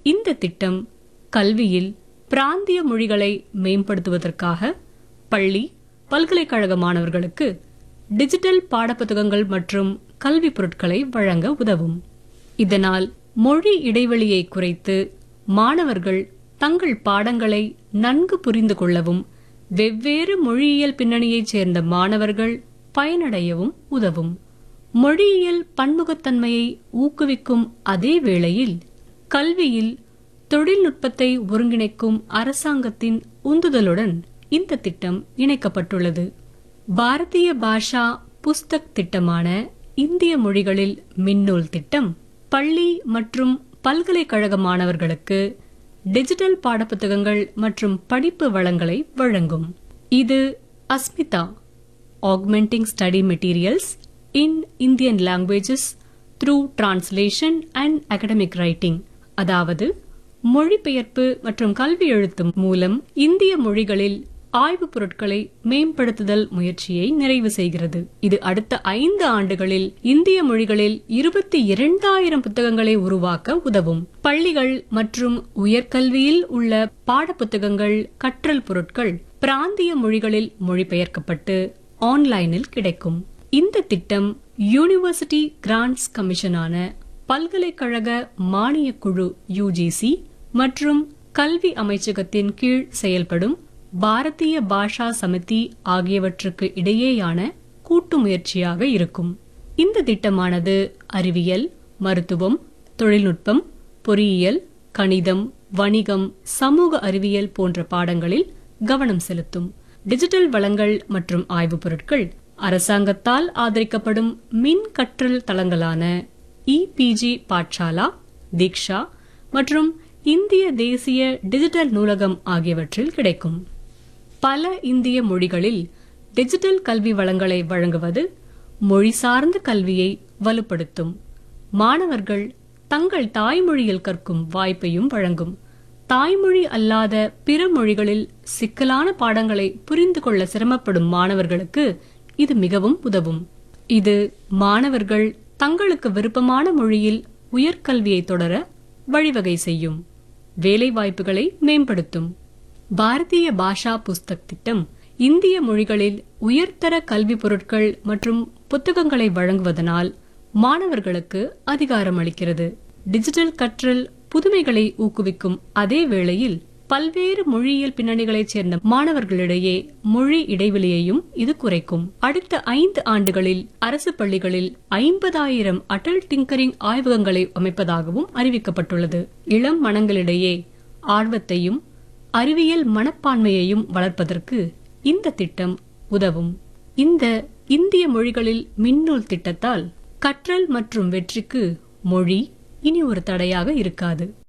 இந்த திட்டம் கல்வியில் பிராந்திய மொழிகளை மேம்படுத்துவதற்காக பள்ளி பல்கலைக்கழக மாணவர்களுக்கு டிஜிட்டல் பாடப்புத்தகங்கள் மற்றும் கல்வி பொருட்களை வழங்க உதவும் இதனால் மொழி இடைவெளியை குறைத்து மாணவர்கள் தங்கள் பாடங்களை நன்கு புரிந்து கொள்ளவும் வெவ்வேறு மொழியியல் பின்னணியைச் சேர்ந்த மாணவர்கள் பயனடையவும் உதவும் மொழியியல் பன்முகத்தன்மையை ஊக்குவிக்கும் அதே வேளையில் கல்வியில் தொழில்நுட்பத்தை ஒருங்கிணைக்கும் அரசாங்கத்தின் உந்துதலுடன் இந்த திட்டம் இணைக்கப்பட்டுள்ளது பாரதிய பாஷா புஸ்தக் திட்டமான இந்திய மொழிகளில் மின்னூல் திட்டம் பள்ளி மற்றும் பல்கலைக்கழக மாணவர்களுக்கு டிஜிட்டல் பாடப்புத்தகங்கள் மற்றும் படிப்பு வளங்களை வழங்கும் இது Asmita augmenting study materials in Indian languages through translation and academic writing அதாவது மொழிபெயர்ப்பு மற்றும் கல்வி எழுத்து மூலம் இந்திய மொழிகளில் ஆய்வுப் பொருட்களை மேம்படுத்துதல் முயற்சியை நிறைவு செய்கிறது இது அடுத்த ஐந்து ஆண்டுகளில் இந்திய மொழிகளில் இருபத்தி இரண்டாயிரம் புத்தகங்களை உருவாக்க உதவும் பள்ளிகள் மற்றும் உயர்கல்வியில் உள்ள பாடப்புத்தகங்கள் கற்றல் பொருட்கள் பிராந்திய மொழிகளில் மொழிபெயர்க்கப்பட்டு ஆன்லைனில் கிடைக்கும் இந்த திட்டம் யூனிவர்சிட்டி கிராண்ட்ஸ் கமிஷனான பல்கலைக்கழக மானியக் குழு யுஜிசி மற்றும் கல்வி அமைச்சகத்தின் கீழ் செயல்படும் பாரதிய பாஷா சமிதி ஆகியவற்றுக்கு இடையேயான கூட்டு முயற்சியாக இருக்கும் இந்த திட்டமானது அறிவியல் மருத்துவம் தொழில்நுட்பம் பொறியியல் கணிதம் வணிகம் சமூக அறிவியல் போன்ற பாடங்களில் கவனம் செலுத்தும் டிஜிட்டல் வளங்கள் மற்றும் ஆய்வுப் பொருட்கள் அரசாங்கத்தால் ஆதரிக்கப்படும் மின் கற்றல் தளங்களான இபிஜி பாட்சாலா தீக்ஷா மற்றும் இந்திய தேசிய டிஜிட்டல் நூலகம் ஆகியவற்றில் கிடைக்கும் பல இந்திய மொழிகளில் டிஜிட்டல் கல்வி வளங்களை வழங்குவது மொழி சார்ந்த கல்வியை வலுப்படுத்தும் மாணவர்கள் தங்கள் தாய்மொழியில் கற்கும் வாய்ப்பையும் வழங்கும் தாய்மொழி அல்லாத பிற மொழிகளில் சிக்கலான பாடங்களை புரிந்து கொள்ள சிரமப்படும் மாணவர்களுக்கு இது மிகவும் உதவும் இது மாணவர்கள் தங்களுக்கு விருப்பமான மொழியில் உயர்கல்வியை தொடர வழிவகை செய்யும் வேலை வாய்ப்புகளை மேம்படுத்தும் பாரதிய பாஷா புஸ்தக் திட்டம் இந்திய மொழிகளில் உயர்தர கல்வி பொருட்கள் மற்றும் புத்தகங்களை வழங்குவதனால் மாணவர்களுக்கு அதிகாரம் அளிக்கிறது டிஜிட்டல் கற்றல் புதுமைகளை ஊக்குவிக்கும் அதே வேளையில் பல்வேறு மொழியியல் பின்னணிகளைச் சேர்ந்த மாணவர்களிடையே மொழி இடைவெளியையும் இது குறைக்கும் அடுத்த ஐந்து ஆண்டுகளில் அரசு பள்ளிகளில் ஐம்பதாயிரம் அடல் டிங்கரிங் ஆய்வகங்களை அமைப்பதாகவும் அறிவிக்கப்பட்டுள்ளது இளம் மனங்களிடையே ஆர்வத்தையும் அறிவியல் மனப்பான்மையையும் வளர்ப்பதற்கு இந்த திட்டம் உதவும் இந்த இந்திய மொழிகளில் மின்னூல் திட்டத்தால் கற்றல் மற்றும் வெற்றிக்கு மொழி இனி ஒரு தடையாக இருக்காது